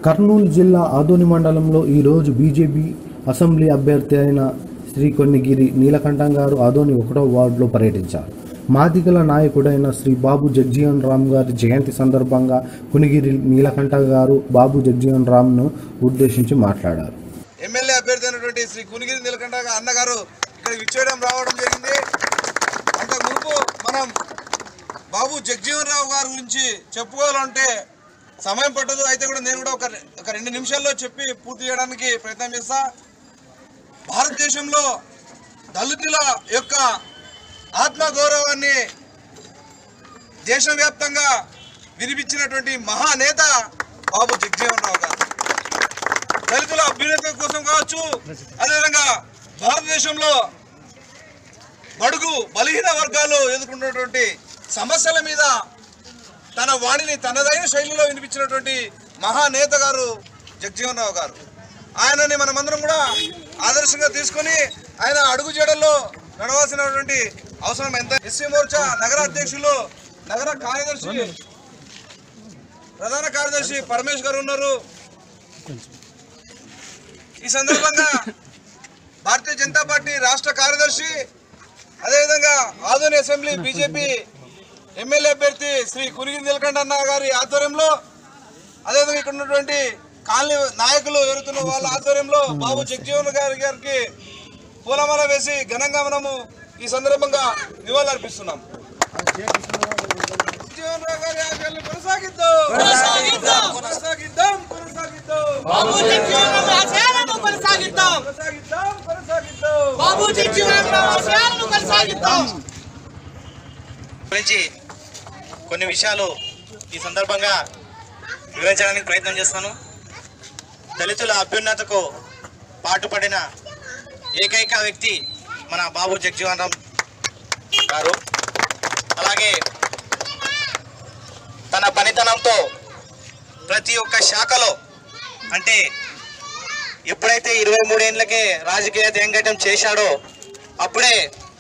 కర్నూలు జిల్లా ఆదోని మండలంలో ఈరోజు బీజేపీ అసెంబ్లీ అభ్యర్థి అయిన శ్రీ కొన్నిగిరి నీలకంఠం గారు ఆదోని ఒకటో వార్డులో పర్యటించారు మాదిగల నాయకుడైన శ్రీ బాబు జగ్జీవన్ రామ్ గారి జయంతి సందర్భంగా కొనిగిరి నీలకంఠ గారు బాబు జగ్జీవన్ రామ్ను ఉద్దేశించి మాట్లాడారు ఎమ్మెల్యే అభ్యర్థి అయినటువంటి శ్రీ కునిగిరి నీలకంఠ అన్నగారు ఇక్కడ విచ్చేయడం రావడం జరిగింది అంతకు మునుపు మనం బాబు జగజీవన్ రావు గారి గురించి చెప్పుకోవాలంటే సమయం పట్టదు అయితే కూడా నేను కూడా ఒక ఒక రెండు నిమిషాల్లో చెప్పి పూర్తి చేయడానికి ప్రయత్నం చేస్తా భారతదేశంలో దళితుల యొక్క ఆత్మగౌరవాన్ని దేశవ్యాప్తంగా వినిపించినటువంటి మహానేత బాబు జగజీవన్ రావు గారు దళితుల అభ్యున్నతి కోసం కావచ్చు అదేవిధంగా భారతదేశంలో బడుగు బలహీన వర్గాలు ఎదుర్కొన్నటువంటి సమస్యల మీద తన వాణిని తనదైన శైలిలో వినిపించినటువంటి మహానేత గారు జగజీవన్ రావు గారు ఆయనని మనమందరం కూడా ఆదర్శంగా తీసుకొని ఆయన అడుగు చేయడంలో నడవాల్సినటువంటి అవసరం ఎంత ఎస్సీ మోర్చా నగర అధ్యక్షులు నగర కార్యదర్శి ప్రధాన కార్యదర్శి పరమేష్ గారు ఉన్నారు ఈ సందర్భంగా భారతీయ జనతా పార్టీ రాష్ట్ర కార్యదర్శి అదేవిధంగా ఆదోని అసెంబ్లీ బీజేపీ ఎమ్మెల్యే అభ్యర్థి శ్రీ కురిగి నీలకంఠ అన్న గారి ఆధ్వర్యంలో అదేవిధంగా ఇక్కడ ఉన్నటువంటి కాలనీ నాయకులు ఎవరుతున్న వాళ్ళ ఆధ్వర్యంలో బాబు జగజీవన్ గారి గారికి పూలమాల వేసి ఘనంగా మనము ఈ సందర్భంగా నివాళులు అర్పిస్తున్నాం జగజీవన్ రావు గారి ఆశయాలను కొనసాగిద్దాం కొనసాగిద్దాం కొనసాగిద్దాం బాబుజీ జీవనం ఆశయాలను కొనసాగిద్దాం కొనసాగిద్దాం కొనసాగిద్దాం బాబుజీ జీవనం ఆశయాలను కొనసాగిద్దాం గురించి కొన్ని విషయాలు ఈ సందర్భంగా వివరించడానికి ప్రయత్నం చేస్తాను దళితుల అభ్యున్నతకు పాటుపడిన ఏకైక వ్యక్తి మన బాబు జగజీవన్ రామ్ గారు అలాగే తన పనితనంతో ప్రతి ఒక్క శాఖలో అంటే ఎప్పుడైతే ఇరవై మూడేళ్ళకే రాజకీయ తెంగటం చేశాడో అప్పుడే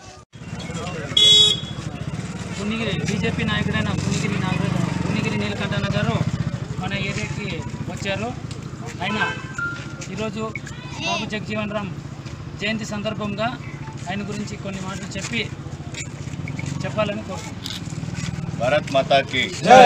పుణ్యగిరి బీజేపీ నాయకుడైన పుణ్యగిరి నాగరాజు పుణ్యగిరి నీలకంఠన్న గారు మన ఏరియాకి వచ్చారు ఆయన ఈరోజు బాబు జగజీవన్ రామ్ జయంతి సందర్భంగా ఆయన గురించి కొన్ని మాటలు చెప్పి చెప్పాలని కోరుతున్నాను భారత్ మాతాకి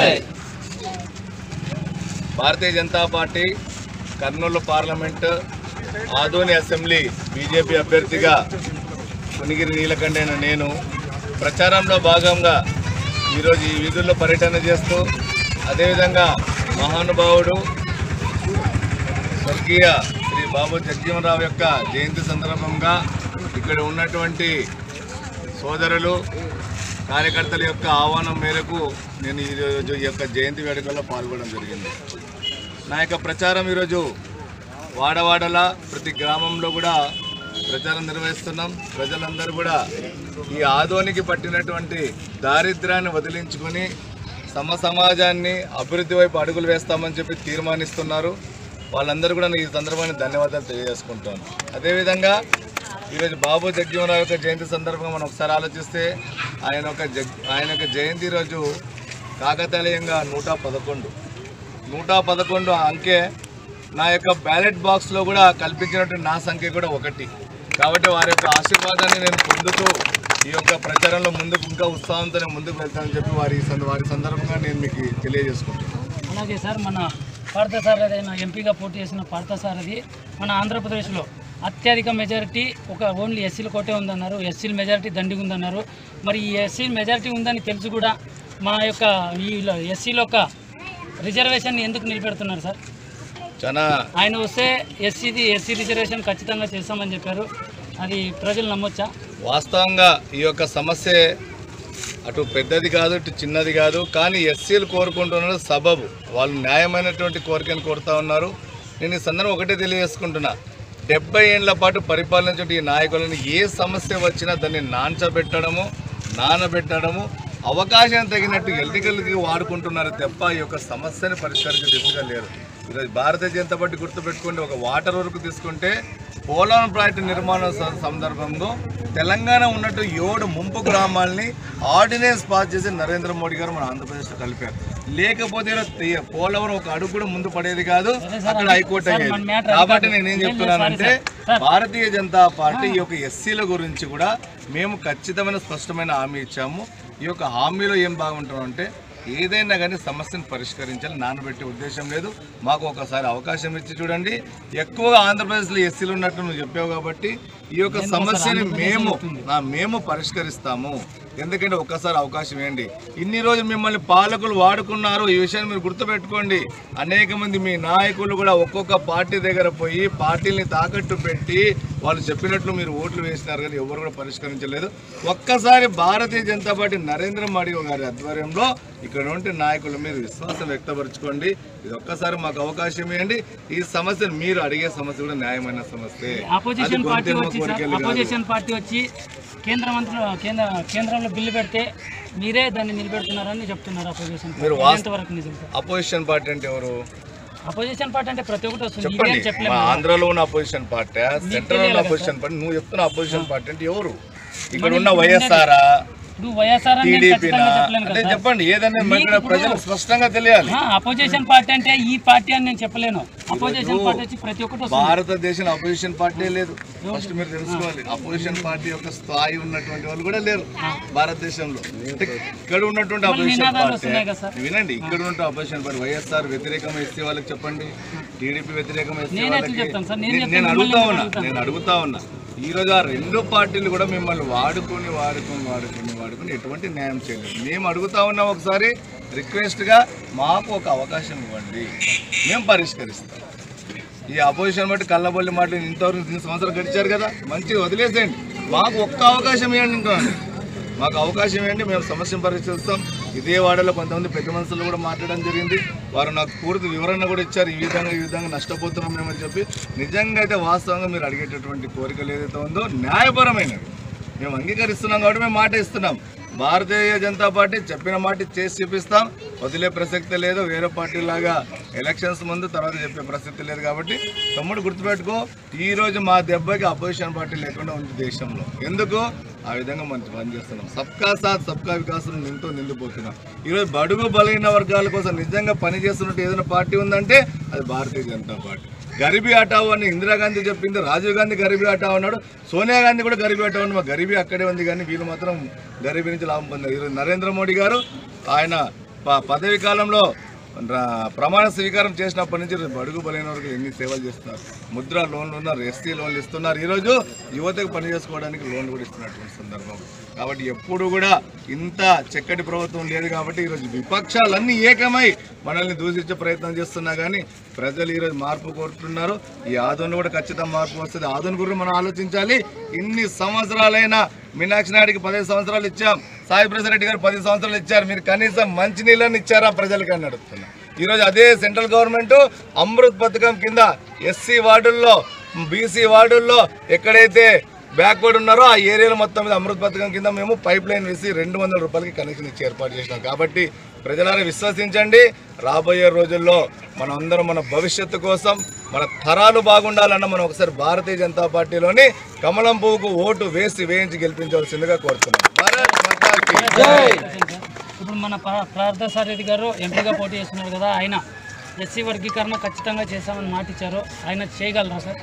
Bharatiya Janata Party Kurnool parliament Adoni assembly BJP అభ్యర్థిగా పునిగిరి నీలకంఠైన నేను ప్రచారంలో భాగంగా ఈరోజు ఈ వీధుల్లో పర్యటన చేస్తూ అదేవిధంగా మహానుభావుడు స్వర్గీయ శ్రీ బాబు జగజీవనరావు యొక్క జయంతి సందర్భంగా ఇక్కడ ఉన్నటువంటి సోదరులు కార్యకర్తల యొక్క ఆహ్వానం మేరకు నేను ఈరోజు ఈ యొక్క జయంతి వేడుకల్లో పాల్గొనడం జరిగింది నా యొక్క ప్రచారం ఈరోజు వాడవాడలా ప్రతి గ్రామంలో కూడా ప్రచారం నిర్వహిస్తున్నాం ప్రజలందరూ కూడా ఈ ఆదోనికి పట్టినటువంటి దారిద్ర్యాన్ని వదిలించుకొని సమ సమాజాన్ని అభివృద్ధి వైపు అడుగులు వేస్తామని చెప్పి తీర్మానిస్తున్నారు వాళ్ళందరూ కూడా నేను ఈ సందర్భాన్ని ధన్యవాదాలు తెలియజేసుకుంటాను అదేవిధంగా ఈరోజు బాబు జగ్జీవనరావు యొక్క జయంతి సందర్భంగా మనం ఒకసారి ఆలోచిస్తే ఆయన ఒక జగ్ ఆయన యొక్క జయంతి రోజు కాకతాళీయంగా నూట పదకొండు నూట పదకొండు అంకె నా యొక్క బ్యాలెట్ బాక్స్లో కూడా కల్పించినట్టు నా సంఖ్య కూడా ఒకటి కాబట్టి వారి యొక్క ఆశీర్వాదాన్ని నేను పొందుతూ ఈ యొక్క ప్రచారంలో ముందుకు ఇంకా ఉత్సాహంతో నేను ముందుకు వెళ్తానని చెప్పి వారి సంద- వారి సందర్భంగా నేను మీకు తెలియజేసుకుంటున్నాను అలాగే సార్ మన పార్థసారథి అయిన ఎంపీగా పోటీ చేసిన పార్థసారథి మన ఆంధ్రప్రదేశ్లో అత్యధిక మెజారిటీ ఒక ఓన్లీ ఎస్సీల కోటే ఉందన్నారు ఎస్సీల మెజారిటీ దండిగా ఉందన్నారు మరి ఈ ఎస్సీ మెజారిటీ ఉందని తెలిసి కూడా మా యొక్క ఈ ఎస్సీలో ఒక రిజర్వేషన్ ఎందుకు నిలబెడుతున్నారు సార్ చాలా ఆయన వస్తే ఎస్సీది ఎస్సీ రిజర్వేషన్ ఖచ్చితంగా చేస్తామని చెప్పారు అది ప్రజలు నమ్మొచ్చా వాస్తవంగా ఈ యొక్క సమస్య అటు పెద్దది కాదు ఇటు చిన్నది కాదు కానీ ఎస్సీలు కోరుకుంటున్నారు సబబు వాళ్ళు న్యాయమైనటువంటి కోరికను కోరుతా ఉన్నారు నేను ఈ సందర్భం ఒకటే తెలియజేసుకుంటున్నా డెబ్బై ఏళ్ల పాటు పరిపాలించే ఈ నాయకులను ఏ సమస్య వచ్చినా దాన్ని నాంచబెట్టడము నానబెట్టడము అవకాశం తగినట్టు ఎన్నికలకి వాడుకుంటున్నారు తప్ప ఈ యొక్క సమస్యని పరిష్కరించే దిశగా లేరు ఈరోజు భారతీయ జనతా పార్టీ గుర్తుపెట్టుకుంటే ఒక వాటర్ వరకు తీసుకుంటే పోలవరం ప్రాజెక్టు నిర్మాణ స- సందర్భంలో తెలంగాణ ఉన్నట్టు ఏడు ముంపు గ్రామాల్ని ఆర్డినెన్స్ పాస్ చేసి నరేంద్ర మోడీ గారు మన ఆంధ్రప్రదేశ్లో కలిపారు లేకపోతే ఇలా తే- పోలవరం ఒక అడుగు కూడా ముందు పడేది కాదు అక్కడ హైకోర్టు సార్, అయ్యేది మన matter అది కాబట్టి కాదు. నేనేం లేదు, చెప్తున్నానంటే sorry sir. Bharatiya Janata Party ఈ యొక్క ఎస్సీల గురించి కూడా మేము ఖచ్చితమైన స్పష్టమైన హామీ ఇచ్చాము ఈ యొక్క హామీలో ఏం బాగుంటాం అంటే ఏదైనా కానీ సమస్యను పరిష్కరించాలి నానబెట్టే ఉద్దేశం లేదు మాకు ఒకసారి అవకాశం ఇచ్చి చూడండి ఎక్కువగా ఆంధ్రప్రదేశ్లో ఎస్సీలు ఉన్నట్టు నువ్వు చెప్పావు కాబట్టి ఈ యొక్క సమస్యని మేము ఆ, మేము పరిష్కరిస్తాము ఎందుకంటే ఒక్కసారి అవకాశం ఇవ్వండి ఇన్ని రోజులు మిమ్మల్ని పాలకులు వాడుకున్నారు ఈ విషయాన్ని మీరు గుర్తుపెట్టుకోండి అనేక మంది మీ నాయకులు కూడా ఒక్కొక్క పార్టీ దగ్గర పోయి పార్టీని తాకట్టు పెట్టి వాళ్ళు చెప్పినట్లు మీరు ఓట్లు వేసినారు కానీ ఎవరు కూడా పరిష్కరించలేదు ఒక్కసారి భారతీయ జనతా పార్టీ నరేంద్ర మోడీ గారి ఆధ్వర్యంలో ఇక్కడ ఉంటే నాయకుల మీద విశ్వాసం వ్యక్తపరచుకోండి ఇది ఒక్కసారి మాకు అవకాశం ఇవ్వండి ఈ సమస్యను మీరు అడిగే సమస్య కూడా న్యాయమైన సమస్య అపోజిషన్ పార్టీ వచ్చి సార్ అపోజిషన్ పార్టీ వచ్చి కేంద్ర మంత్రులు కేంద్ర కేంద్రంలో బిల్లు పెడితే మీరే దాన్ని నిలబెడుతున్నారని చెప్తున్నారు అపోజిషన్ మీరు పార్టీ వాస్- ఎంతవరకు నిజం సార్ అపోజిషన్ పార్టీ అంటే ఎవరు అపోజిషన్ పార్టీ అంటే ప్రతి ఒక్కటి వస్తుంది చెప్పండి ఇదేం చెప్పలేము మా ఆంధ్రాలో ఉన్న అపోజిషన్ పార్టీ సెంట్రల్ ఉన్న అపోజిషన్ పార్టీ నువ్వు చెప్తున్న అపోజిషన్ పార్టీ అంటే ఎవరు ఇక్కడ ఉన్న వైఎస్ఆరా ఇప్పుడు వైఎస్ఆర్ అని నేను టీడీపీనా ఖచ్చితంగా చెప్పలేను అంటే కదా సార్. చెప్పండి ఏదైనా మీకు ఇప్పుడు- ప్రజలకు స్పష్టంగా తెలియాలి అపోజిషన్ పార్టీ అంటే ఈ పార్టీ అని నేను చెప్పలేను అపోజిషన్ పార్టీ వచ్చి ప్రతి ఒక్కటి వస్తుంది భారతదేశంలో అపోజిషన్ పార్టీ లేదు ఫస్ట్ మీరు తెలుసుకోవాలి అపోజిషన్ పార్టీ యొక్క స్థాయి ఉన్నటువంటి వాళ్ళు కూడా లేరు భారతదేశంలో అంటే ఇక్కడ ఉన్నటువంటి అపోజిషన్ నినాదాలు పార్టీ వస్తున్నాయి కదా సార్. వినండి ఇక్కడ ఉన్న అపోజిషన్ పార్టీ వైఎస్ఆర్ వ్యతిరేకం ఎస్సీ వాళ్ళకి చెప్పండి టీడీపీ వ్యతిరేకం ఎస్సీ నేను ఎట్లా వాళ్ళకి చెప్తాను సార్? నేను నేను- చెప్తే నేను మిమ్మల్ని అడుగుతా ఎందుకు ఉన్నా అడుగుతాను? నేను అడుగుతా ఉన్నా ఈ రోజు ఆ రెండు పార్టీలు కూడా మిమ్మల్ని వాడుకొని వాడుకొని వాడుకొని వాడుకొని ఎటువంటి న్యాయం చేయలేదు మేము అడుగుతా ఉన్నాం ఒకసారి రిక్వెస్ట్గా మాకు ఒక అవకాశం ఇవ్వండి మేము పరిష్కరిస్తాం ఈ అపోజిషన్ బట్టి కళ్ళబొల్లి మాటలు ఇంతవరకు ఇన్ని సంవత్సరాలు గడిచారు కదా మంచిగా వదిలేసేయండి మాకు ఒక్క అవకాశం ఇవ్వండి ఇంకోండి మాకు అవకాశం ఇవ్వండి మేము సమస్యను పరిష్కరిస్తాం ఇదే వాడలో కొంతమంది పెద్ద మనుషులు కూడా మాట్లాడడం జరిగింది వారు నాకు పూర్తి వివరణ కూడా ఇచ్చారు ఈ విధంగా ఈ విధంగా నష్టపోతున్నాం మేమని చెప్పి నిజంగా అయితే వాస్తవంగా మీరు అడిగేటటువంటి కోరికలు ఏదైతే ఉందో న్యాయపరమైనవి మేము అంగీకరిస్తున్నాం కాబట్టి మేము మాట ఇస్తున్నాం భారతీయ జనతా పార్టీ చెప్పిన మాట చేసి చూపిస్తాం వదిలే ప్రసక్తి లేదు వేరే పార్టీ లాగా ఎలక్షన్స్ ముందు తర్వాత చెప్పే ప్రసక్తి లేదు కాబట్టి తమ్ముడు గుర్తుపెట్టుకో ఈ రోజు మా దెబ్బకి అపోజిషన్ పార్టీ లేకుండా ఉంది దేశంలో ఎందుకు ఆ విధంగా మనం పనిచేస్తున్నాం సబ్కా సాత్ సబ్కా వికాసం నింతో నిండిపోతున్నాం ఈరోజు బడుగు బలైన వర్గాల కోసం నిజంగా పనిచేస్తున్నట్టు ఏదైనా పార్టీ ఉందంటే అది భారతీయ జనతా పార్టీ గరీబీ హటావు అని ఇందిరాగాంధీ చెప్పింది రాజీవ్ గాంధీ గరీబీ హటావు అన్నాడు సోనియా గాంధీ కూడా గరీబీ హటావు అన్నాడు. మా గరీబీ అక్కడే ఉంది కానీ వీళ్ళు మాత్రం గరీబీ నుంచి లాభం పొందారు ఈరోజు నరేంద్ర మోడీ గారు ఆయన ప- పదవి కాలంలో రా- ప్రమాణ స్వీకారం చేసినప్పటి నుంచి బడుగు బలైన వరకు ఎన్ని సేవలు చేస్తున్నారు ముద్ర లోన్లు ఉన్నారు ఎస్టీ లోన్లు ఇస్తున్నారు ఈరోజు యువతకు పని చేసుకోవడానికి లోన్లు కూడా ఇస్తున్నటువంటి సందర్భం కాబట్టి ఎప్పుడు కూడా ఇంత చక్కటి ప్రభుత్వం లేదు కాబట్టి ఈరోజు విపక్షాలన్నీ ఏకమై మనల్ని దూషించే ప్రయత్నం చేస్తున్నా కానీ ప్రజలు ఈరోజు మార్పు కోరుతున్నారు ఈ ఆదోని కూడా ఖచ్చితంగా మార్పు వస్తుంది ఆదోని గురించి మనం ఆలోచించాలి ఇన్ని సంవత్సరాలైనా మీనాక్షి నాయుడికి పదిహేను సంవత్సరాలు ఇచ్చాం సాయి ప్రసాద్ రెడ్డి గారు పది సంవత్సరాలు ఇచ్చారు మీరు కనీసం మంచి నీళ్ళని ఇచ్చారా ప్రజలకి అని అడుగుతున్నా ఈరోజు అదే సెంట్రల్ గవర్నమెంట్ అమృత్ పథకం కింద ఎస్సీ వార్డుల్లో బీసీ వార్డుల్లో ఎక్కడైతే బ్యాక్వర్డ్ ఉన్నారో ఆ ఏరియాలో మొత్తం మీద అమృత్ పథకం కింద మేము పైప్ లైన్ వేసి రెండు వందల రూపాయలకి కనెక్షన్ ఇచ్చి ఏర్పాటు చేసినాం కాబట్టి ప్రజలారా విశ్వసించండి రాబోయే రోజుల్లో మనం అందరం మన భవిష్యత్తు కోసం మన తరాలు బాగుండాలన్న మనం ఒకసారి భారతీయ జనతా పార్టీలోని కమలం పువ్వుకు ఓటు వేసి వేయించి గెలిపించవలసిందిగా కోరుతున్నాం భారత్ మాతా కీ ఇప్పుడు మన పా- పార్థసారథి రెడ్డి గారు ఎంపీగా పోటీ చేస్తున్నారు కదా ఆయన ఎస్సీ వర్గీకరణ ఖచ్చితంగా చేస్తామని మాట ఇచ్చారు ఆయన చేయగలరా సార్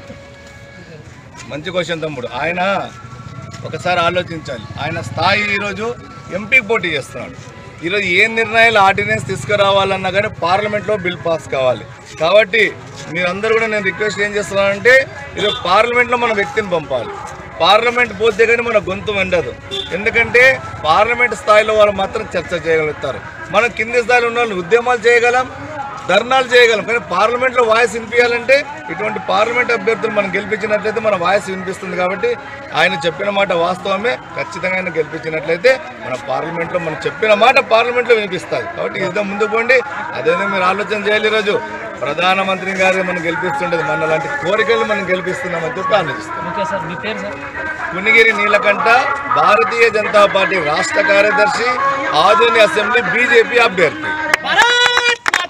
మంచి క్వశ్చన్ తమ్ముడు ఆయన ఒకసారి ఆలోచించాలి ఆయన స్థాయి ఈరోజు ఎంపీకి పోటీ చేస్తున్నాడు ఈరోజు ఏ నిర్ణయాలు ఆర్డినెన్స్ తీసుకురావాలన్నా కానీ పార్లమెంట్లో బిల్ పాస్ కావాలి కాబట్టి మీరందరూ కూడా నేను రిక్వెస్ట్ ఏం చేస్తున్నానంటే ఈరోజు పార్లమెంట్లో మన వ్యక్తిని పంపాలి పార్లమెంట్ పోతే కానీ మన గొంతు వండదు ఎందుకంటే పార్లమెంట్ స్థాయిలో వాళ్ళు మాత్రం చర్చ చేయగలుగుతారు మనం కింది స్థాయిలో ఉన్న వాళ్ళు ఉద్యమాలు చేయగలం ధర్నాలు చేయగలం కానీ పార్లమెంట్లో వాయిస్ వినిపించాలంటే ఇటువంటి పార్లమెంట్ అభ్యర్థులు మనం గెలిపించినట్లయితే మన వాయిస్ వినిపిస్తుంది కాబట్టి ఆయన చెప్పిన మాట వాస్తవమే ఖచ్చితంగా ఆయన గెలిపించినట్లయితే మన పార్లమెంట్లో మనం చెప్పిన మాట పార్లమెంట్లో వినిపిస్తుంది కాబట్టి ఇదే ముందు పోండి అదేదో మీరు ఆలోచన చేయాలి ఈరోజు ప్రధానమంత్రి గారు మనం గెలిపిస్తుండేది మన లాంటి కోరికలు మనం గెలిపిస్తున్నామని చెప్పి ఆలోచిస్తాం ఓకే సార్ మీ పేరు సార్ కునిగిరి నీలకంఠ భారతీయ జనతా పార్టీ రాష్ట్ర కార్యదర్శి ఆధునిక అసెంబ్లీ బీజేపీ అభ్యర్థి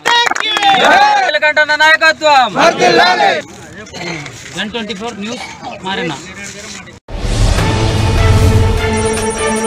వన్ ట్వంటీ ఫోర్ న్యూస్ మారన్న